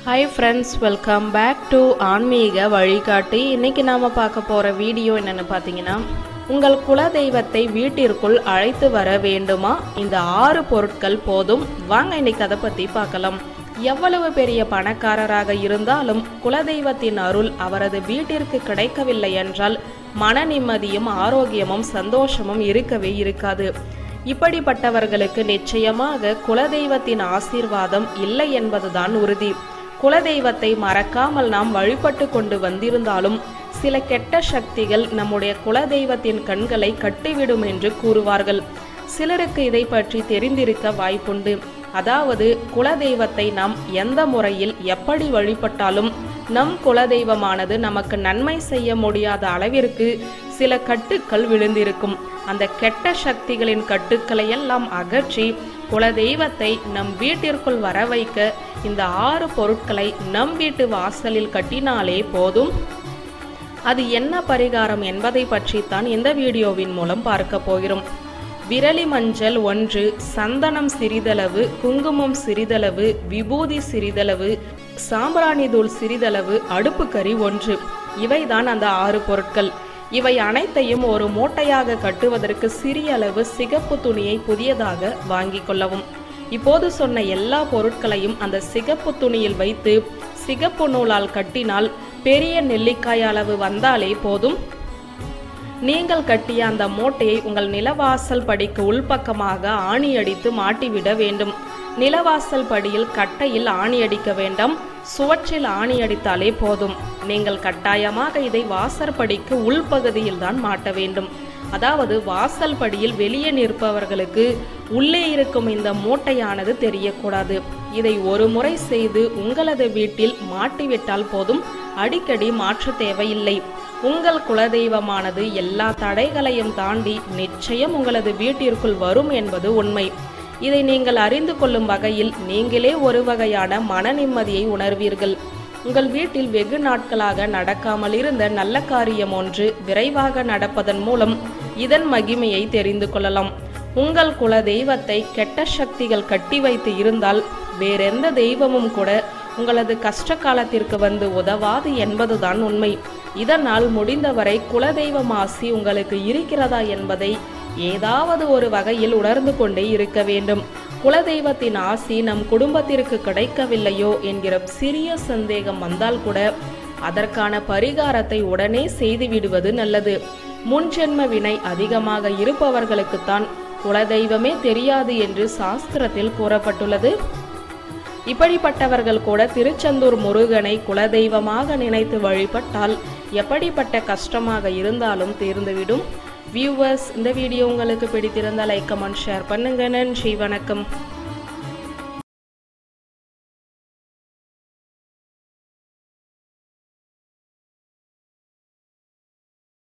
hi friends welcome back to ஆன்மீக வழிகாட்டி இன்னைக்கு நாம் பார்க்க போகிற வீடியோ என்னென்னு பார்த்தீங்கன்னா உங்கள் குலதெய்வத்தை வீட்டிற்குள் அழைத்து வர வேண்டுமா இந்த ஆறு பொருட்கள் போதும் வாங்க இன்னைக்கு அதை பற்றி பார்க்கலாம் எவ்வளவு பெரிய பணக்காரராக இருந்தாலும் குலதெய்வத்தின் அருள் அவரது வீட்டிற்கு கிடைக்கவில்லை என்றால் மன நிம்மதியும் ஆரோக்கியமும் சந்தோஷமும் இருக்கவே இருக்காது இப்படிப்பட்டவர்களுக்கு நிச்சயமாக குலதெய்வத்தின் ஆசீர்வாதம் இல்லை என்பதுதான் உறுதி குலதெய்வத்தை மறக்காமல் நாம் வழிபட்டு கொண்டு வந்திருந்தாலும் சில கெட்ட சக்திகள் நம்முடைய குலதெய்வத்தின் கண்களை கட்டிவிடும் என்று கூறுவார்கள் சிலருக்கு இதை பற்றி தெரிந்திருக்க வாய்ப்புண்டு அதாவது குலதெய்வத்தை நாம் எந்த முறையில் எப்படி வழிபட்டாலும் நம் குலதெய்வமானது நமக்கு நன்மை செய்ய முடியாத அளவிற்கு சில கட்டுக்கள் விழுந்திருக்கும் அந்த கெட்ட சக்திகளின் கட்டுக்களை எல்லாம் அகற்றி குலதெய்வத்தை நம் வீட்டிற்குள் வர வைக்க இந்த ஆறு பொருட்களை நம் வீட்டு வாசலில் கட்டினாலே போதும் அது என்ன பரிகாரம் என்பதை பற்றித்தான் இந்த வீடியோவின் மூலம் பார்க்க போகிறோம் விரலி மஞ்சள் ஒன்று சந்தனம் சிறிதளவு குங்குமம் சிறிதளவு விபூதி சிறிதளவு சாம்பிராணி தூள் சிறிதளவு அடுப்பு கறி ஒன்று இவைதான் அந்த ஆறு பொருட்கள் இவை அனைத்தையும் ஒரு மூட்டையாக கட்டுவதற்கு சிறிய அளவு சிகப்பு துணியை புதியதாக வாங்கிக் கொள்ளவும் இப்போது சொன்ன எல்லா பொருட்களையும் அந்த சிகப்பு துணியில் வைத்து சிகப்பு நூலால் கட்டினால் பெரிய நெல்லிக்காய் அளவு வந்தாலே போதும் நீங்கள் கட்டிய அந்த மூட்டையை உங்கள் நிலவாசல் படிக்கு உள்பக்கமாக ஆணி அடித்து மாட்டிவிட வேண்டும் நிலவாசல் படியில் கட்டையில் ஆணி அடிக்க வேண்டாம் சுவற்றில் ஆணி அடித்தாலே போதும் நீங்கள் கட்டாயமாக இதை வாசற்படிக்கு உள்பகுதியில் தான் மாட்ட வேண்டும் அதாவது வாசல் படியில் வெளியே நிற்பவர்களுக்கு உள்ளே இருக்கும் இந்த மூட்டையானது தெரியக்கூடாது இதை ஒரு முறை செய்து உங்களது வீட்டில் மாட்டிவிட்டால் போதும் அடிக்கடி மாற்ற தேவையில்லை உங்கள் குலதெய்வமானது எல்லா தடைகளையும் தாண்டி நிச்சயம் உங்களது வீட்டிற்குள் வரும் என்பது உண்மை இதை நீங்கள் அறிந்து கொள்ளும் வகையில் நீங்களே ஒரு வகையான மன நிம்மதியை உணர்வீர்கள் உங்கள் வீட்டில் வெகு நாட்களாக நடக்காமல் இருந்த நல்ல காரியம் ஒன்று விரைவாக நடப்பதன் மூலம் இதன் மகிமையை தெரிந்து கொள்ளலாம் உங்கள் குல தெய்வத்தை கெட்ட சக்திகள் கட்டி வைத்து இருந்தால் வேறெந்த தெய்வமும் கூட உங்களது கஷ்ட காலத்திற்கு வந்து உதவாது என்பதுதான் உண்மை இதனால் முடிந்தவரை குலதெய்வம் ஆசி உங்களுக்கு இருக்கிறதா என்பதை ஏதாவது ஒரு வகையில் உணர்ந்து கொண்டே இருக்க வேண்டும் குலதெய்வத்தின் ஆசி நம் குடும்பத்திற்கு கிடைக்கவில்லையோ என்கிற சிறிய சந்தேகம் வந்தால் கூட அதற்கான பரிகாரத்தை உடனே செய்துவிடுவது நல்லது முன்ஜென்ம வினை அதிகமாக இருப்பவர்களுக்குத்தான் குலதெய்வமே தெரியாது என்று சாஸ்திரத்தில் கூறப்பட்டுள்ளது இப்படிப்பட்டவர்கள் கூட திருச்செந்தூர் முருகனை குலதெய்வமாக நினைத்து வழிபட்டால் எப்படிப்பட்ட கஷ்டமாக இருந்தாலும் தீர்ந்துவிடும் வியூவர்ஸ் இந்த வீடியோ உங்களுக்கு பிடித்திருந்தால் லைக் கமெண்ட் ஷேர் பண்ணுங்க நன்றி வணக்கம்